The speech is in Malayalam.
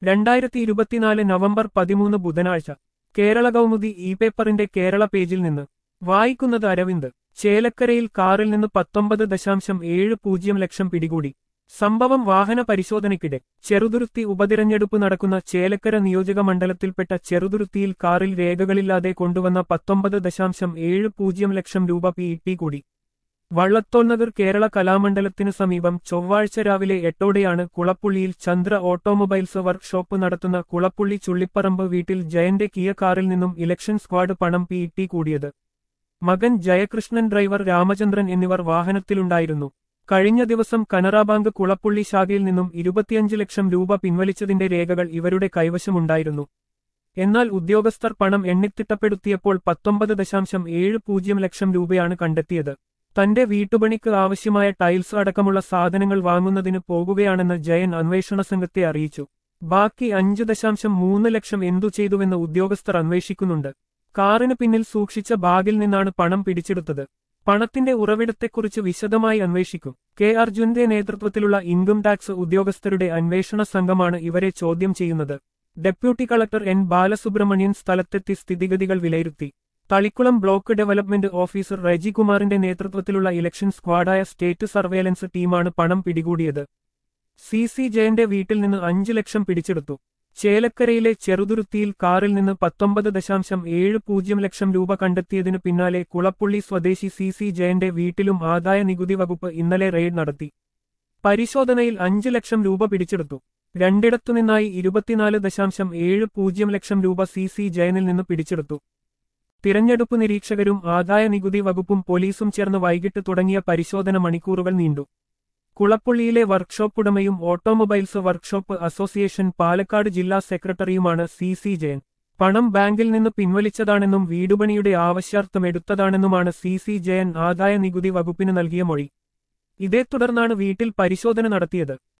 രണ്ടായിരത്തി ഇരുപത്തിനാല് നവംബർ പതിമൂന്ന് ബുധനാഴ്ച കേരള കൗമുദി ഇ പേപ്പറിന്റെ കേരള പേജിൽ നിന്ന് വായിക്കുന്നത് അരവിന്ദ് ചേലക്കരയിൽ കാറിൽ നിന്ന് പത്തൊമ്പത് ദശാംശം ഏഴ് പൂജ്യം ലക്ഷം പിടികൂടി സംഭവം വാഹന പരിശോധനയ്ക്കിടെ ചെറുതുരുത്തി ഉപതിരഞ്ഞെടുപ്പ് നടക്കുന്ന ചേലക്കര നിയോജക മണ്ഡലത്തിൽപ്പെട്ട ചെറുതുരുത്തിയിൽ കാറിൽ രേഖകളില്ലാതെ കൊണ്ടുവന്ന പത്തൊമ്പത് ദശാംശം ഏഴ് പൂജ്യം ലക്ഷം രൂപ പി ഇ കൂടി വള്ളത്തോൾ നഗർ കേരള കലാമണ്ഡലത്തിനു സമീപം ചൊവ്വാഴ്ച രാവിലെ എട്ടോടെയാണ് കുളപ്പുള്ളിയിൽ ചന്ദ്ര ഓട്ടോമൊബൈൽസ് വർക്ക്ഷോപ്പ് നടത്തുന്ന കുളപ്പുള്ളി ചുള്ളിപ്പറമ്പ് വീട്ടിൽ ജയന്റെ കിയ കാറിൽ നിന്നും ഇലക്ഷൻ സ്ക്വാഡ് പണം പി ഇ കൂടിയത് മകൻ ജയകൃഷ്ണൻ ഡ്രൈവർ രാമചന്ദ്രൻ എന്നിവർ വാഹനത്തിലുണ്ടായിരുന്നു കഴിഞ്ഞ ദിവസം കനറ ബാങ്ക് കുളപ്പുള്ളി ശാഖയിൽ നിന്നും ഇരുപത്തിയഞ്ച് ലക്ഷം രൂപ പിൻവലിച്ചതിന്റെ രേഖകൾ ഇവരുടെ കൈവശമുണ്ടായിരുന്നു എന്നാൽ ഉദ്യോഗസ്ഥർ പണം എണ്ണിത്തിട്ടപ്പെടുത്തിയപ്പോൾ പത്തൊമ്പത് ദശാംശം ഏഴ് പൂജ്യം ലക്ഷം രൂപയാണ് കണ്ടെത്തിയത് തന്റെ വീട്ടുപണിക്ക് ആവശ്യമായ ടൈൽസ് അടക്കമുള്ള സാധനങ്ങൾ വാങ്ങുന്നതിന് പോകുകയാണെന്ന് ജയൻ അന്വേഷണ സംഘത്തെ അറിയിച്ചു ബാക്കി അഞ്ച് ദശാംശം മൂന്ന് ലക്ഷം എന്തു ചെയ്തുവെന്ന് ഉദ്യോഗസ്ഥർ അന്വേഷിക്കുന്നുണ്ട് കാറിന് പിന്നിൽ സൂക്ഷിച്ച ബാഗിൽ നിന്നാണ് പണം പിടിച്ചെടുത്തത് പണത്തിന്റെ ഉറവിടത്തെക്കുറിച്ച് വിശദമായി അന്വേഷിക്കും കെ അർജുന്റെ നേതൃത്വത്തിലുള്ള ഇൻകം ടാക്സ് ഉദ്യോഗസ്ഥരുടെ അന്വേഷണ സംഘമാണ് ഇവരെ ചോദ്യം ചെയ്യുന്നത് ഡെപ്യൂട്ടി കളക്ടർ എൻ ബാലസുബ്രഹ്മണ്യൻ സ്ഥലത്തെത്തി സ്ഥിതിഗതികൾ വിലയിരുത്തി തളിക്കുളം ബ്ലോക്ക് ഡെവലപ്മെന്റ് ഓഫീസർ റജികുമാറിന്റെ നേതൃത്വത്തിലുള്ള ഇലക്ഷൻ സ്ക്വാഡായ സ്റ്റേറ്റ് സർവേലൻസ് ടീമാണ് പണം പിടികൂടിയത് സി സി ജയന്റെ വീട്ടിൽ നിന്ന് അഞ്ചു ലക്ഷം പിടിച്ചെടുത്തു ചേലക്കരയിലെ ചെറുതുരുത്തിയിൽ കാറിൽ നിന്ന് പത്തൊമ്പത് ദശാംശം ഏഴ് പൂജ്യം ലക്ഷം രൂപ കണ്ടെത്തിയതിനു പിന്നാലെ കുളപ്പുള്ളി സ്വദേശി സി സി ജയന്റെ വീട്ടിലും ആദായ നികുതി വകുപ്പ് ഇന്നലെ റെയ്ഡ് നടത്തി പരിശോധനയിൽ അഞ്ചു ലക്ഷം രൂപ പിടിച്ചെടുത്തു രണ്ടിടത്തുനിന്നായി ഇരുപത്തിനാല് ദശാംശം ഏഴ് പൂജ്യം ലക്ഷം രൂപ സി സി ജയനിൽ നിന്ന് പിടിച്ചെടുത്തു തിരഞ്ഞെടുപ്പ് നിരീക്ഷകരും ആദായ നികുതി വകുപ്പും പോലീസും ചേർന്ന് വൈകിട്ട് തുടങ്ങിയ പരിശോധന മണിക്കൂറുകൾ നീണ്ടു കുളപ്പുള്ളിയിലെ വർക്ക്ഷോപ്പ് ഉടമയും ഓട്ടോമൊബൈൽസ് വർക്ക്ഷോപ്പ് അസോസിയേഷൻ പാലക്കാട് ജില്ലാ സെക്രട്ടറിയുമാണ് സി സി ജയൻ പണം ബാങ്കിൽ നിന്ന് പിൻവലിച്ചതാണെന്നും വീടുപണിയുടെ ആവശ്യാർത്ഥം എടുത്തതാണെന്നുമാണ് സി സി ജയൻ ആദായ നികുതി വകുപ്പിന് നൽകിയ മൊഴി ഇതേ തുടർന്നാണ് വീട്ടിൽ പരിശോധന നടത്തിയത്